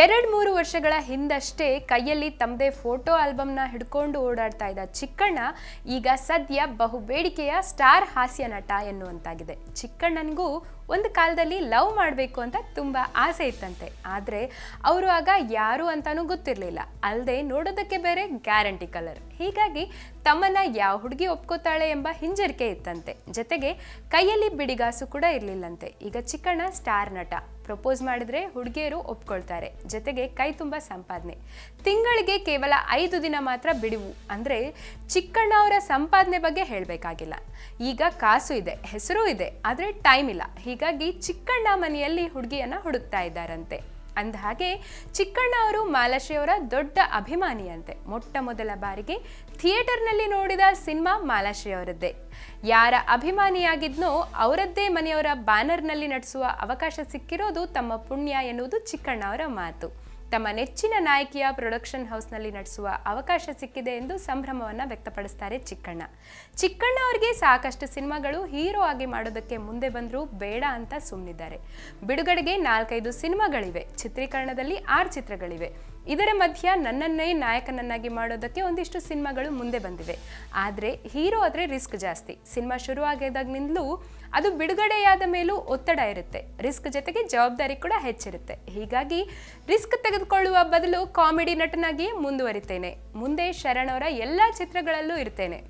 ಎರಡ್ ಮೂರು ವರ್ಷಗಳ ಹಿಂದಷ್ಟೇ ಕೈಯಲ್ಲಿ ತಮ್ಮದೇ ಫೋಟೋ ಆಲ್ಬಮ್ನ ಹಿಡ್ಕೊಂಡು ಓಡಾಡ್ತಾ ಇದ್ದ ಚಿಕ್ಕಣ್ಣ ಈಗ ಸದ್ಯ ಬಹು ಬೇಡಿಕೆಯ ಸ್ಟಾರ್ ಹಾಸ್ಯ ನಟ ಎನ್ನುವಂತಾಗಿದೆ ಚಿಕ್ಕಣ್ಣನಿಗೂ ಒಂದು ಕಾಲದಲ್ಲಿ ಲವ್ ಮಾಡಬೇಕು ಅಂತ ತುಂಬ ಆಸೆ ಇತ್ತಂತೆ ಆದರೆ ಅವರು ಆಗ ಯಾರು ಅಂತಾನೂ ಗೊತ್ತಿರಲಿಲ್ಲ ಅಲ್ಲದೆ ನೋಡೋದಕ್ಕೆ ಬೇರೆ ಗ್ಯಾರಂಟಿ ಕಲರ್ ಹೀಗಾಗಿ ತಮ್ಮನ್ನ ಯಾವ ಹುಡುಗಿ ಒಪ್ಕೋತಾಳೆ ಎಂಬ ಹಿಂಜರಿಕೆ ಇತ್ತಂತೆ ಜೊತೆಗೆ ಕೈಯಲ್ಲಿ ಬಿಡಿಗಾಸು ಕೂಡ ಇರಲಿಲ್ಲಂತೆ ಈಗ ಚಿಕ್ಕಣ್ಣ ಸ್ಟಾರ್ ನಟ ಪ್ರಪೋಸ್ ಮಾಡಿದ್ರೆ ಹುಡುಗಿಯರು ಒಪ್ಕೊಳ್ತಾರೆ ಜೊತೆಗೆ ಕೈ ತುಂಬ ಸಂಪಾದನೆ ತಿಂಗಳಿಗೆ ಕೇವಲ ಐದು ದಿನ ಮಾತ್ರ ಬಿಡುವು ಅಂದರೆ ಚಿಕ್ಕಣ್ಣ ಅವರ ಸಂಪಾದನೆ ಬಗ್ಗೆ ಹೇಳಬೇಕಾಗಿಲ್ಲ ಈಗ ಕಾಸು ಇದೆ ಹೆಸರು ಇದೆ ಆದರೆ ಟೈಮ್ ಇಲ್ಲ ಹೀಗಾಗಿ ಚಿಕ್ಕಣ್ಣ ಮನೆಯಲ್ಲಿ ಹುಡುಗಿಯನ್ನ ಹುಡುಕ್ತಾ ಇದ್ದಾರಂತೆ ಅಂದಹಾಗೆ ಚಿಕ್ಕಣ್ಣ ಅವರು ಮಾಲಾಶ್ರೀ ಅವರ ದೊಡ್ಡ ಅಭಿಮಾನಿಯಂತೆ ಮೊಟ್ಟ ಮೊದಲ ಬಾರಿಗೆ ಥಿಯೇಟರ್ನಲ್ಲಿ ನೋಡಿದ ಸಿನಿಮಾ ಮಾಲಾಶ್ರೀ ಅವರದ್ದೇ ಯಾರ ಅಭಿಮಾನಿಯಾಗಿದ್ನೋ ಅವರದ್ದೇ ಮನೆಯವರ ಬ್ಯಾನರ್ನಲ್ಲಿ ನಟಿಸುವ ಅವಕಾಶ ಸಿಕ್ಕಿರೋದು ತಮ್ಮ ಪುಣ್ಯ ಎನ್ನುವುದು ಚಿಕ್ಕಣ್ಣ ಅವರ ಮಾತು ತಮ್ಮ ನೆಚ್ಚಿನ ನಾಯಕಿಯ ಪ್ರೊಡಕ್ಷನ್ ಹೌಸ್ನಲ್ಲಿ ನಟಿಸುವ ಅವಕಾಶ ಸಿಕ್ಕಿದೆ ಎಂದು ಸಂಭ್ರಮವನ್ನು ವ್ಯಕ್ತಪಡಿಸ್ತಾರೆ ಚಿಕ್ಕಣ್ಣ ಚಿಕ್ಕಣ್ಣ ಅವರಿಗೆ ಸಾಕಷ್ಟು ಸಿನಿಮಾಗಳು ಹೀರೋ ಆಗಿ ಮಾಡೋದಕ್ಕೆ ಮುಂದೆ ಬಂದರೂ ಬೇಡ ಅಂತ ಸುಮ್ಮನಿದ್ದಾರೆ ಬಿಡುಗಡೆಗೆ ನಾಲ್ಕೈದು ಸಿನಿಮಾಗಳಿವೆ ಚಿತ್ರೀಕರಣದಲ್ಲಿ ಆರು ಚಿತ್ರಗಳಿವೆ ಇದರ ಮಧ್ಯ ನನ್ನನ್ನೇ ನಾಯಕನನ್ನಾಗಿ ಮಾಡೋದಕ್ಕೆ ಒಂದಿಷ್ಟು ಸಿನಿಮಾಗಳು ಮುಂದೆ ಬಂದಿವೆ ಆದರೆ ಹೀರೋ ಆದರೆ ರಿಸ್ಕ್ ಜಾಸ್ತಿ ಸಿನಿಮಾ ಶುರುವಾಗಿದ್ದಾಗಿನಿಂದಲೂ ಅದು ಬಿಡುಗಡೆಯಾದ ಮೇಲೂ ಒತ್ತಡ ಇರುತ್ತೆ ರಿಸ್ಕ್ ಜೊತೆಗೆ ಜವಾಬ್ದಾರಿ ಕೂಡ ಹೆಚ್ಚಿರುತ್ತೆ ಹೀಗಾಗಿ ರಿಸ್ಕ್ ತೆಗೆದುಕೊಳ್ಳುವ ಬದಲು ಕಾಮಿಡಿ ನಟನಾಗಿಯೇ ಮುಂದುವರಿತೇನೆ ಮುಂದೆ ಶರಣ್ ಅವರ ಎಲ್ಲ ಚಿತ್ರಗಳಲ್ಲೂ ಇರ್ತೇನೆ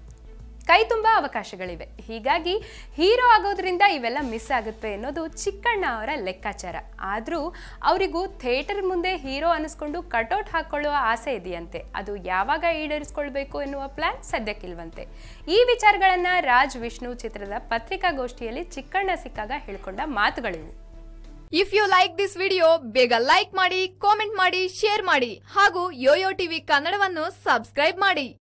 ಕೈ ತುಂಬ ಅವಕಾಶಗಳಿವೆ ಹೀಗಾಗಿ ಹೀರೋ ಆಗೋದ್ರಿಂದ ಇವೆಲ್ಲ ಮಿಸ್ ಆಗುತ್ತೆ ಅನ್ನೋದು ಚಿಕ್ಕಣ್ಣ ಅವರ ಲೆಕ್ಕಾಚಾರ ಆದರೂ ಅವರಿಗೂ ಥಿಯೇಟರ್ ಮುಂದೆ ಹೀರೋ ಅನಿಸ್ಕೊಂಡು ಕಟೌಟ್ ಹಾಕೊಳ್ಳುವ ಆಸೆ ಇದೆಯಂತೆ ಅದು ಯಾವಾಗ ಈಡೇರಿಸ್ಕೊಳ್ಬೇಕು ಎನ್ನುವ ಪ್ಲಾನ್ ಸದ್ಯಕ್ಕಿಲ್ವಂತೆ ಈ ವಿಚಾರಗಳನ್ನು ರಾಜ್ ವಿಷ್ಣು ಚಿತ್ರದ ಪತ್ರಿಕಾಗೋಷ್ಠಿಯಲ್ಲಿ ಚಿಕ್ಕಣ್ಣ ಸಿಕ್ಕಾಗ ಹೇಳ್ಕೊಂಡ ಮಾತುಗಳಿವು if you like this video ಬೇಗ ಲೈಕ್ ಮಾಡಿ ಕಾಮೆಂಟ್ ಮಾಡಿ ಶೇರ್ ಮಾಡಿ ಹಾಗೂ ಯೋಯೋ ಟಿವಿ ಕನ್ನಡವನ್ನು ಸಬ್ಸ್ಕ್ರೈಬ್ ಮಾಡಿ